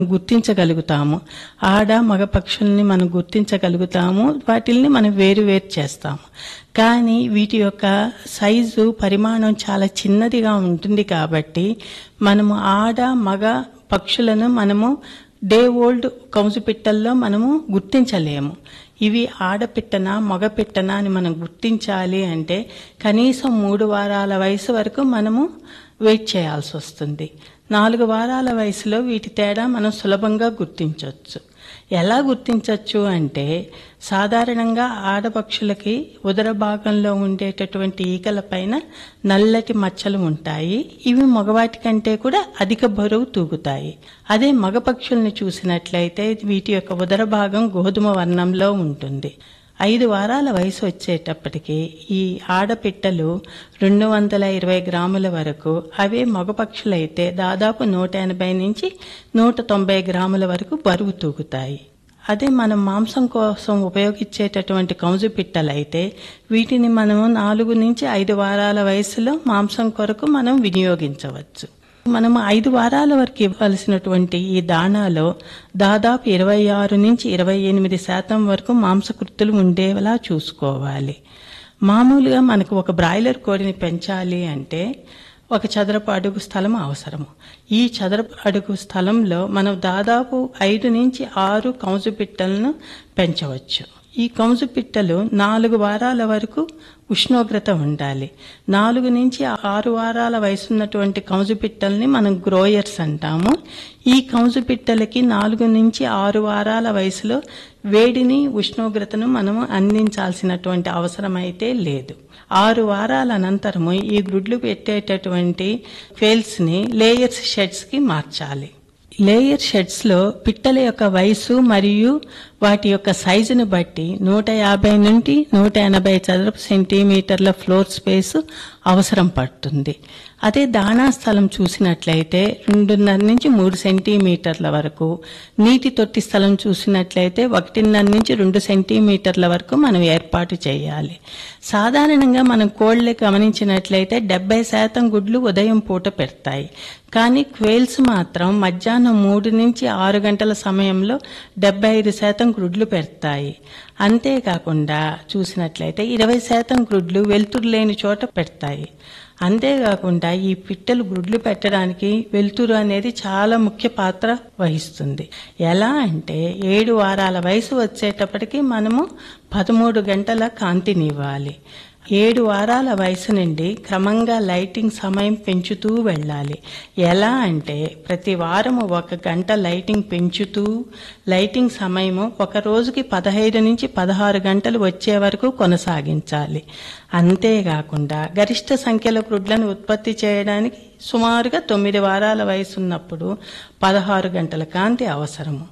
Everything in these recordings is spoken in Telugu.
గుర్తించగలుగుతాము ఆడ మగ పక్షుల్ని మనం గుర్తించగలుగుతాము వాటిల్ని మనం వేరు వేరు చేస్తాము కానీ వీటి యొక్క సైజు పరిమాణం చాలా చిన్నదిగా ఉంటుంది కాబట్టి మనము ఆడ మగ పక్షులను మనము డే ఓల్డ్ కౌజుపిట్టల్లో మనము గుర్తించలేము ఇవి ఆడపిట్టనా మగ పిట్టనా అని మనం గుర్తించాలి అంటే కనీసం మూడు వారాల వయసు వరకు మనము వెయిట్ చేయాల్సి వస్తుంది నాలుగు వారాల వయసులో వీటి తేడా మనం సులభంగా గుర్తించవచ్చు ఎలా గుర్తించవచ్చు అంటే సాధారణంగా ఆడపక్షులకి ఉదర భాగంలో ఉండేటటువంటి ఈకల పైన నల్లటి మచ్చలు ఉంటాయి ఇవి మగవాటి కంటే కూడా అధిక బరువు తూగుతాయి అదే మగ పక్షుల్ని చూసినట్లయితే వీటి యొక్క ఉదర భాగం గోధుమ వర్ణంలో ఉంటుంది ఐదు వారాల వయసు వచ్చేటప్పటికి ఈ ఆడపిట్టలు రెండు వందల ఇరవై గ్రాముల వరకు అవే మగపక్షులైతే దాదాపు నూట ఎనభై నుంచి నూట తొంభై గ్రాముల వరకు బరువు తూగుతాయి అదే మనం మాంసం కోసం ఉపయోగించేటటువంటి కౌజు పిట్టలైతే వీటిని మనము నాలుగు నుంచి ఐదు వారాల వయసులో మాంసం కొరకు మనం వినియోగించవచ్చు మనం ఐదు వారాల వరకు ఇవ్వాల్సినటువంటి ఈ దాణాలో దాదాపు ఇరవై ఆరు నుంచి ఇరవై ఎనిమిది శాతం వరకు మాంసకృతులు ఉండేలా చూసుకోవాలి మామూలుగా మనకు ఒక బ్రాయిలర్ కోడిని పెంచాలి అంటే ఒక చదరపు అడుగు స్థలం అవసరము ఈ చదరపు అడుగు స్థలంలో మనం దాదాపు ఐదు నుంచి ఆరు కౌజు పిట్టలను పెంచవచ్చు ఈ కౌజు పిట్టలు నాలుగు వారాల వరకు ఉష్ణోగ్రత ఉండాలి నాలుగు నుంచి ఆరు వారాల వయసున్నటువంటి కౌజు పిట్టల్ని మనం గ్రోయర్స్ అంటాము ఈ కౌజు పిట్టలకి నాలుగు నుంచి ఆరు వారాల వయసులో వేడిని ఉష్ణోగ్రతను మనము అందించాల్సినటువంటి అవసరం అయితే లేదు ఆరు వారాల అనంతరము ఈ గుడ్లు పెట్టేటటువంటి ఫేల్స్ ని లేయర్స్ షెడ్స్ కి మార్చాలి లేయర్ షెడ్స్ లో పిట్టల యొక్క వయసు మరియు వాటి యొక్క సైజును బట్టి నూట యాభై నుండి నూట ఎనభై చదరపు సెంటీమీటర్ల ఫ్లోర్ స్పేస్ అవసరం పడుతుంది అదే దాణా స్థలం చూసినట్లయితే రెండున్నర నుంచి మూడు సెంటీమీటర్ల వరకు నీటి తొట్టి స్థలం చూసినట్లయితే ఒకటిన్నర నుంచి రెండు సెంటీమీటర్ల వరకు మనం ఏర్పాటు చేయాలి సాధారణంగా మనం కోళ్ళే గమనించినట్లయితే డెబ్బై శాతం గుడ్లు ఉదయం పూట పెడతాయి కానీ క్వేల్స్ మాత్రం మధ్యాహ్నం మూడు నుంచి ఆరు గంటల సమయంలో డెబ్బై ఐదు శాతం గుడ్లు పెడతాయి అంతేకాకుండా చూసినట్లయితే ఇరవై శాతం గుడ్లు వెలుతురు లేని చోట పెడతాయి అంతేకాకుండా ఈ పిట్టలు గుడ్లు పెట్టడానికి వెలుతురు అనేది చాలా ముఖ్య పాత్ర వహిస్తుంది ఎలా అంటే ఏడు వారాల వయసు వచ్చేటప్పటికి మనము పదమూడు గంటల కాంతినివ్వాలి ఏడు వారాల వయసు నుండి క్రమంగా లైటింగ్ సమయం పెంచుతూ వెళ్ళాలి ఎలా అంటే ప్రతి వారము ఒక గంట లైటింగ్ పెంచుతూ లైటింగ్ సమయము ఒక రోజుకి పదహైదు నుంచి పదహారు గంటలు వచ్చే వరకు కొనసాగించాలి అంతేకాకుండా గరిష్ట సంఖ్యలో గుడ్లను ఉత్పత్తి చేయడానికి సుమారుగా తొమ్మిది వారాల వయసు ఉన్నప్పుడు పదహారు గంటల కాంతి అవసరము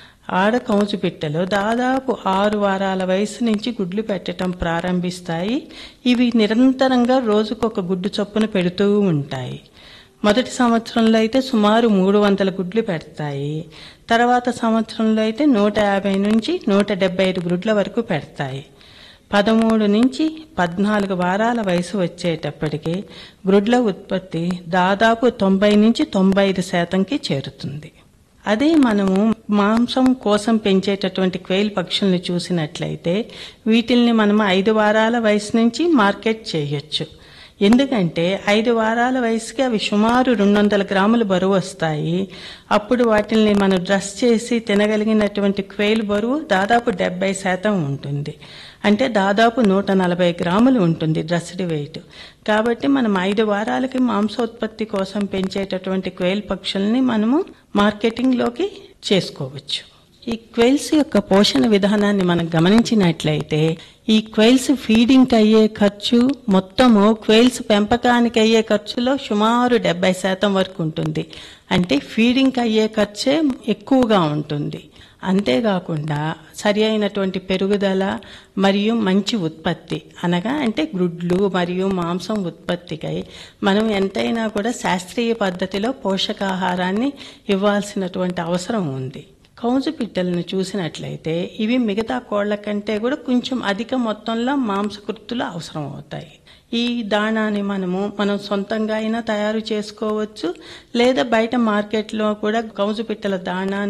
ఆడ కౌజు పిట్టలు దాదాపు ఆరు వారాల వయసు నుంచి గుడ్లు పెట్టడం ప్రారంభిస్తాయి ఇవి నిరంతరంగా రోజుకొక గుడ్డు చొప్పున పెడుతూ ఉంటాయి మొదటి సంవత్సరంలో అయితే సుమారు మూడు వందల గుడ్లు పెడతాయి తర్వాత సంవత్సరంలో అయితే నూట యాభై నుంచి నూట డెబ్బై ఐదు గుడ్ల వరకు పెడతాయి పదమూడు నుంచి పద్నాలుగు వారాల వయసు వచ్చేటప్పటికి గ్రుడ్ల ఉత్పత్తి దాదాపు తొంభై నుంచి తొంభై ఐదు శాతంకి చేరుతుంది అదే మనము మాంసం కోసం పెంచేటటువంటి క్వెయిల్ పక్షుల్ని చూసినట్లయితే వీటిల్ని మనం ఐదు వారాల వయసు నుంచి మార్కెట్ చేయొచ్చు ఎందుకంటే ఐదు వారాల వయసుకి అవి సుమారు రెండు వందల గ్రాముల బరువు వస్తాయి అప్పుడు వాటిల్ని మనం డ్రెస్ చేసి తినగలిగినటువంటి క్వేల్ బరువు దాదాపు డెబ్బై శాతం ఉంటుంది అంటే దాదాపు నూట నలభై గ్రాములు ఉంటుంది డ్రెస్డ్ వెయిట్ కాబట్టి మనం ఐదు వారాలకి మాంసోత్పత్తి కోసం పెంచేటటువంటి క్వేల్ పక్షుల్ని మనము మార్కెటింగ్లోకి చేసుకోవచ్చు ఈ క్వైల్స్ యొక్క పోషణ విధానాన్ని మనం గమనించినట్లయితే ఈ క్వైల్స్ ఫీడింగ్ అయ్యే ఖర్చు మొత్తము క్వైల్స్ పెంపకానికి అయ్యే ఖర్చులో సుమారు డెబ్బై శాతం వరకు ఉంటుంది అంటే ఫీడింగ్ అయ్యే ఖర్చే ఎక్కువగా ఉంటుంది అంతేకాకుండా సరి అయినటువంటి పెరుగుదల మరియు మంచి ఉత్పత్తి అనగా అంటే గుడ్లు మరియు మాంసం ఉత్పత్తికై మనం ఎంతైనా కూడా శాస్త్రీయ పద్ధతిలో పోషకాహారాన్ని ఇవ్వాల్సినటువంటి అవసరం ఉంది కౌజు పిట్టలను చూసినట్లయితే ఇవి మిగతా కోళ్ల కంటే కూడా కొంచెం అధిక మొత్తంలో మాంసకృత్తులు అవసరం అవుతాయి ఈ దాణాని మనము మనం సొంతంగా అయినా తయారు చేసుకోవచ్చు లేదా బయట మార్కెట్లో కూడా కౌజు పిట్టల దాణా